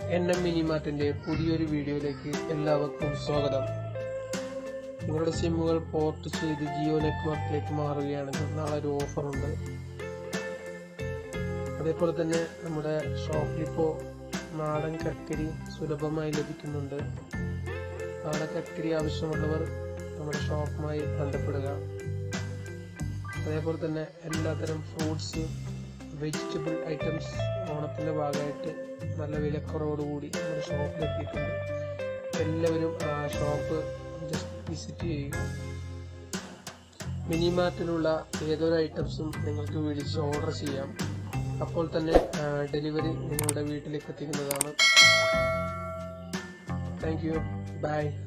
N M മിനിമാർട്ടിന്റെ പുതിയൊരു വീഡിയോയിലേക്ക് എല്ലാവർക്കും സ്വാഗതം നിങ്ങളുടെ സിമ്മുകൾ പോർട്ട് ചെയ്ത് ജിയോ നെറ്റ്വർക്കിലേക്ക് മാറുകയാണെങ്കിൽ നാളെ ഒരു ഓഫറുണ്ട് അതേപോലെ തന്നെ നമ്മുടെ ഷോപ്പിലിപ്പോൾ നാടൻ കക്കരി സുലഭമായി ലഭിക്കുന്നുണ്ട് നാടൻ കക്കരി ആവശ്യമുള്ളവർ നമ്മുടെ ഷോപ്പുമായി ബന്ധപ്പെടുക അതേപോലെ തന്നെ എല്ലാത്തരം ഫ്രൂട്ട്സ് വെജിറ്റബിൾ ഐറ്റംസ് ഓണത്തിന്റെ ഭാഗമായിട്ട് നല്ല വിലക്കുറവോടുകൂടി നമ്മുടെ ഷോപ്പിൽ എത്തിയിട്ടുണ്ട് എല്ലാവരും ആ ഷോപ്പ് ജസ്റ്റ് വിസിറ്റ് ചെയ്യുക മിനി മാർട്ടിലുള്ള ഏതൊരു ഐറ്റംസും നിങ്ങൾക്ക് വിളിച്ച് ഓർഡർ ചെയ്യാം അപ്പോൾ തന്നെ ഡെലിവറി നിങ്ങളുടെ വീട്ടിലേക്ക് എത്തിക്കുന്നതാണ് താങ്ക് യു ബൈ